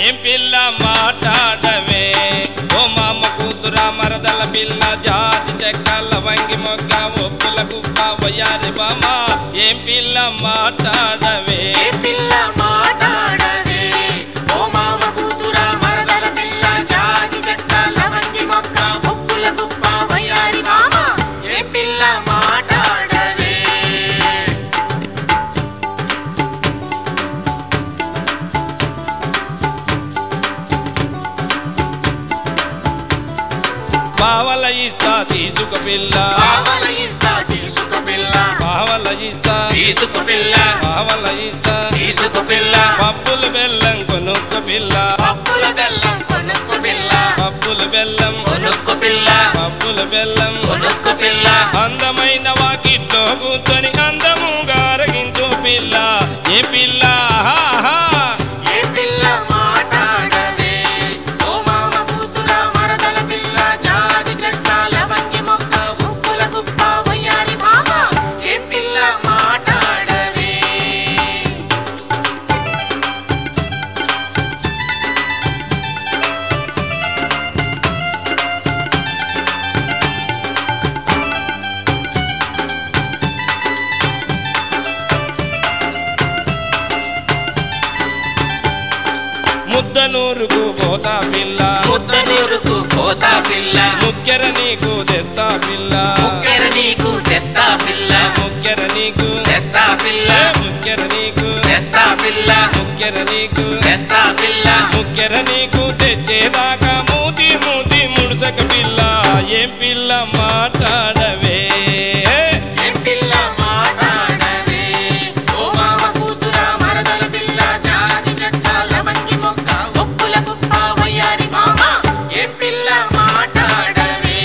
ఏం పిల్ల మాట్లాడవే ఓ మామ కూతురా మరదల పిల్ల జాతి చెక్కల వంగి మొగ్గ ఒప్పుల కుప్ప వయ్యారి బామ ఏం పిల్ల మాట్లాడవే ఏ పిల్ల మాట్లాడవే ఓ మామ కూతురా మరదల పిల్ల జాజి చెక్క లవంగి మొక్క ఒప్పుల గుప్ప వయ్యారి మామ ఏ పిల్ల మాట్లాడవే పావల ఇస్తా తీసుక పిల్ల పావల ఇస్తా తీసుక పిల్ల పావల ఇస్తా తీసుకు పిల్ల పావల ఇస్తా తీసుకు పిల్ల పప్పులు బెల్లం కొనుక్క పిల్ల పప్పుల బెల్లం కొనుక్కు పిల్ల పప్పులు బెల్లం కొనుక్కు పిల్ల పప్పులు బెల్లం కొనుక్కు పిల్ల అందమైన వాకిట్లో కూర్చొని అందముగా అరగించు పిల్ల ఏ పిల్ల ఆహాహా. ఏ పిల్ల మాట్లాడవే ఓ మామ కూతురా మరదల పిల్ల జాజి చెక్క లవంగి మొక్క ఉప్పుల కుప్ప వయ్యారి మామ ఏ పిల్ల మాట్లాడవే ముద్ద నూరుకు పోతా పిల్ల ముద్దనూరుకు పోతా పిల్ల ముక్కెర నీకు తెస్తా పిల్ల ముక్కెర నీకు తెస్తా పిల్ల ముక్కెర నీకు తెస్తా పిల్ల ఏ ముక్కెర నీకు తెస్తా పిల్ల ముక్కెర నీకు తెస్తా పిల్ల ముక్కెర నీకు తెచ్చేదాకా మూతి మూతి ముడుసక పిల్ల ఏం పిల్ల మాట్లాడవే ఏ పిల్ల మాట్లాడవే ఓ మామ కూతురా మరదల పిల్ల జాజి చెక్క లవంగి మొక్క ఒప్పుల కుప్ప వయ్యారి మామ ఏ పిల్ల మాట్లాడవే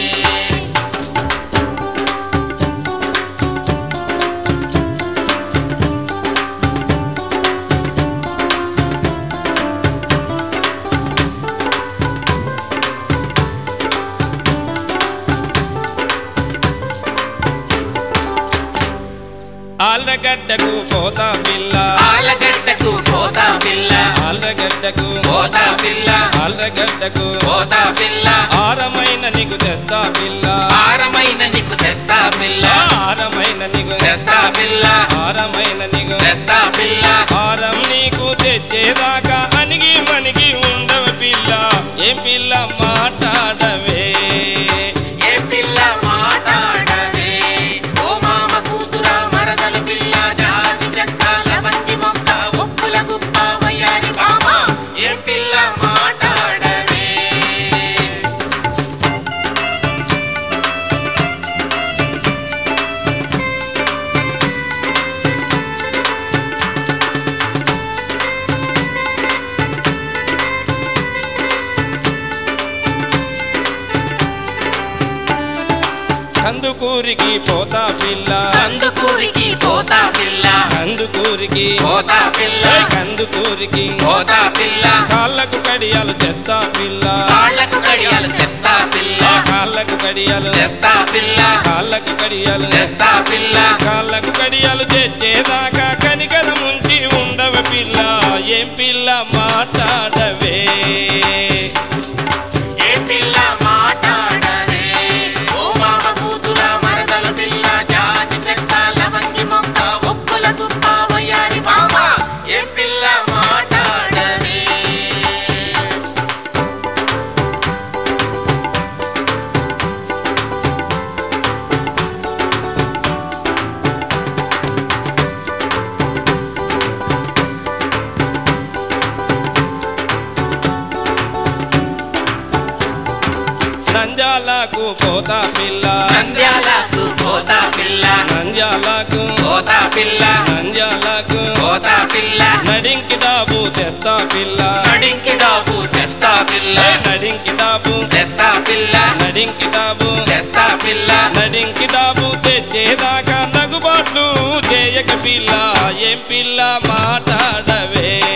ఆళ్ళగడ్డకు పోతా పిల్ల ఆలగడ్డకు పోతా పిల్ల ఆళ్ళగడ్డకు పోతా పిల్ల ఆళ్ళగడ్డకు పోతా పిల్ల ఆరమైన నీకు తెస్తా పిల్ల ఆరమైన నీకు తెస్తా పిల్ల ఆరమైన నీకు తెస్తా పిల్ల ఆరమైన నీకు తెస్తా పిల్ల ఆరం నీకు తెచ్చేదాకా అనిగి మనిగి ఉండవ పిల్ల ఏం పిల్ల మాట్లాడవే ఏ పిల్ల మాట్లాడవే ఓ మామ కూతురా మరదల పిల్ల జాజి చెక్క లవంగి మొక్క ఉప్పుల గుప్ప వయ్యారి మామ ఏ పిల్ల మాట్లాడవే కందుకూరికి పోతా పిల్ల కందుకూరికి పోతా పిల్ల కందుకూరికి పోతా పిల్ల ఏయ్ కందుకూరికి పోతా పిల్ల కాళ్ళకు కడియాలు తెస్తా పిల్ల కాళ్ళకు కడియాలు తెస్తా పిల్ల ఆ కాళ్ళకు కడియాలు తెస్తా పిల్ల కాళ్ళకు కడియాలు తెస్తా పిల్ల కాళ్ళకు కడియాలు తెచ్చేదాకా కనికర ముంచి ఉండవ పిల్ల ఏం పిల్ల మాట్లాడవే ఏ పిల్ల మాట్లాడవే ఓ మామ కూతురా మరదల పిల్ల జాజి చెక్క లవంగి మొక్క ఉప్పుల తుప్ప వయ్యారి మామ ఏ పిల్ల మాట్లాడవే నంద్యాలకు పోతా పిల్ల నంద్యాలకు పోతా పిల్ల నంద్యాలకు పోతా పిల్ల నంద్యాలకు పోతా పిల్ల నడింకి డాబు తెస్తా పిల్ల నడింకి డాబు తెస్తా పిల్ల ఏయ్ నడింకి డాబు తెస్తా పిల్ల నడింకి డాబు తెస్తా పిల్ల నడింకి డాబు తెచ్చేదాకా నగుబాట్లు చేయక పిల్ల ఏం పిల్ల మాట్లాడవే